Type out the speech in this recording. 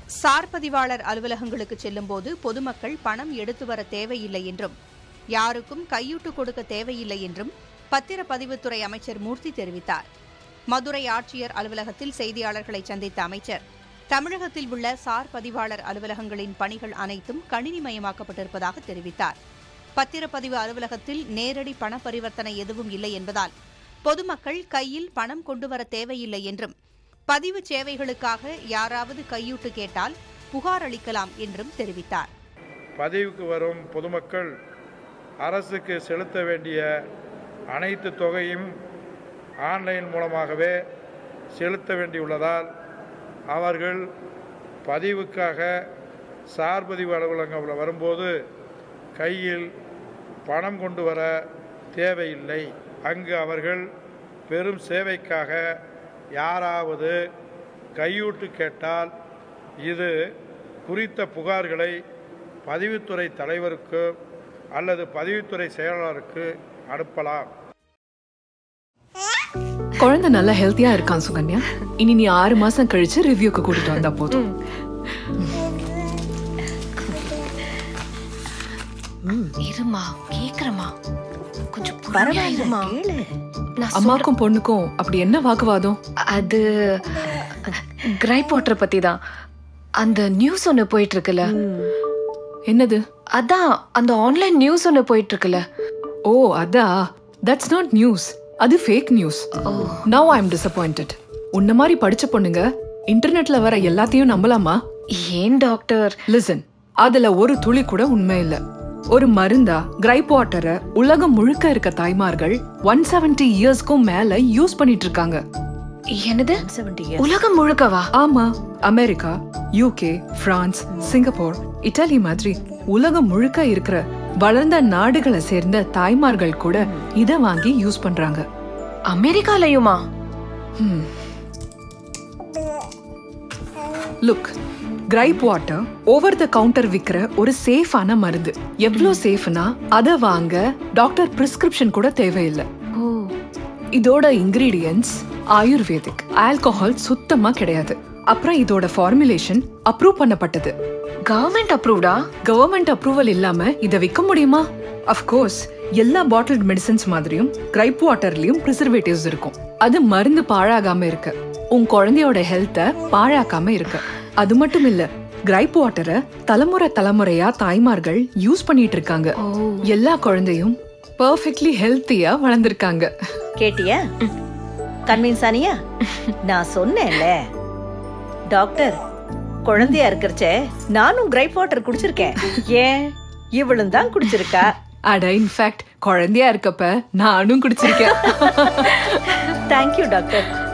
sir பதிவாளர் அலுவலகங்களுக்கு செல்லும்போது பொதுமக்கள் பணம் எடுத்து வர தேவையில்லை என்றும் யாருக்கும் கையூட்டு கொடுக்க தேவையில்லை என்றும் பத்திரப்பதிவுத்துறை அமைச்சர் மூர்த்தி தெரிவித்தார் மதுரை ஆட்சியர் அலுவலகத்தில் செய்தியாளர்களை சந்தித்த அமைச்சர் தமிழகத்தில் உள்ள சார் பதிவாளர் அலுவலகங்களின் பணிகள் அனைத்தும் கணினிமயமாக்கப்பட்டிருப்பதாக தெரிவித்தார் பத்திரப்பதிவு அலுவலகத்தில் நேரடி பண பரிவர்த்தனை எதுவும் இல்லை என்பதால் பொதுமக்கள் கையில் பணம் கொண்டு வர தேவையில்லை என்றும் பதிவு சேவைகளுக்காக யாராவது கையூட்டு கேட்டால் புகார் அளிக்கலாம் என்றும் தெரிவித்தார் பதிவுக்கு வரும் பொதுமக்கள் அரசுக்கு செலுத்த வேண்டிய அனைத்து தொகையும் ஆன்லைன் மூலமாகவே செலுத்த வேண்டியுள்ளதால் அவர்கள் பதிவுக்காக சார் பதிவு அலுவலகம் வரும்போது கையில் பணம் கொண்டு வர தேவையில்லை அங்கு அவர்கள் பெரும் சேவைக்காக யாராவது கையூட்டு கேட்டால் இது குறித்த புகார்களை பதிவுத்துறை தலைவருக்கு அல்லது பதிவுத்துறை செயலாளருக்கு அனுப்பலாம் குழந்தை நல்லா ஹெல்த்தியா இருக்கான் சுகன்யா இனி நீ ஆறு மாசம் கழிச்சு ரிவ்யூக்கு கூட்டிட்டு வந்தா போதும் இருமா கேக்குறமா கொஞ்சம் பொறுமையா இருமா நான் சொல்ற- அம்மாக்கும் பொண்ணுக்கும் அப்படி என்ன வாக்குவாதம் அது கிரைப் வாட்டர் பத்தி தான் அந்த நியூஸ் ஒன்று போயிட்டு இருக்குல்ல என்னது அதான் அந்த ஆன்லைன் நியூஸ் ஒன்று போயிட்டு இருக்குல்ல ஓ அதா தட்ஸ் நாட் நியூஸ் அது fake news now I am disappointed உன்ன மாதிரி படிச்ச பொண்ணுங்க இன்டர்நெட்ல வர எல்லாத்தையும் நம்பலாமா ஏன் டாக்டர் லிசன் அதுல ஒரு துளி கூட உண்மை இல்ல ஒரு மருந்தா கிரைப் வாட்டரை உலகம் முழுக்க இருக்க தாய்மார்கள் ஒன் செவன்டி இயர்ஸ்க்கும் மேல யூஸ் பண்ணிட்டு இருக்காங்க என்னது உலகம் முழுக்கவா ஆமா America UK France Singapore Italy மாதிரி உலகம் முழுக்க இருக்கிற வளர்ந்த நாடுகளை சேர்ந்த தாய்மார்கள் கூட இத வாங்கி யூஸ் பண்றாங்க அமெரிக்காலயுமா look gripe water over the counter விக்கிற ஒரு சேஃபான மருந்து எவ்வளோ சேஃப்னா அதை வாங்க டாக்டர் பிரிஸ்கிரிப்ஷன் கூட தேவையில்லை ஓ இதோட இன்கிரீடியன்ஸ் ஆயுர்வேதிக் ஆல்கஹால் சுத்தமா கிடையாது அப்புறம் இதோட ஃபார்முலேஷன் அப்ரூவ் பண்ணப்பட்டது கவர்மெண்ட் அப்ரூவ்டா கவர்மெண்ட் அப்ரூவல் இல்லாம இத விற்க முடியுமா அஃப்கோர்ஸ் எல்லா பாட்டில்ட் மெடிசன்ஸ் மாதிரியும் கிரைப் வாட்டர்லயும் ப்ரிசர்வேட்டிவ்ஸ் இருக்கும் அது மருந்து பாழாகாம இருக்கு உன் குழந்தையோட ஹெல்த்த பாழாக்காம இருக்கு அது மட்டும் இல்ல கிரைப் வாட்டரை தலைமுறை தலைமுறையா தாய்மார்கள் யூஸ் பண்ணிட்டு இருக்காங்க எல்லா குழந்தையும் பர்ஃபெக்ட்லி ஹெல்த்தியா வளர்ந்திருக்காங்க கேட்டியா கன்வின்ஸ் ஆனியா நான் சொன்னேன்ல டாக்டர் குழந்தையா இருக்கிறச்சே நானும் கிரைப் வாட்டர் குடிச்சிருக்கேன் ஏன் இவளும் தான் குடிச்சிருக்கா அட இன்ஃபேக்ட் குழந்தையா இருக்கப்ப நானும் குடிச்சிருக்கேன் தேங்க்யூ டாக்டர்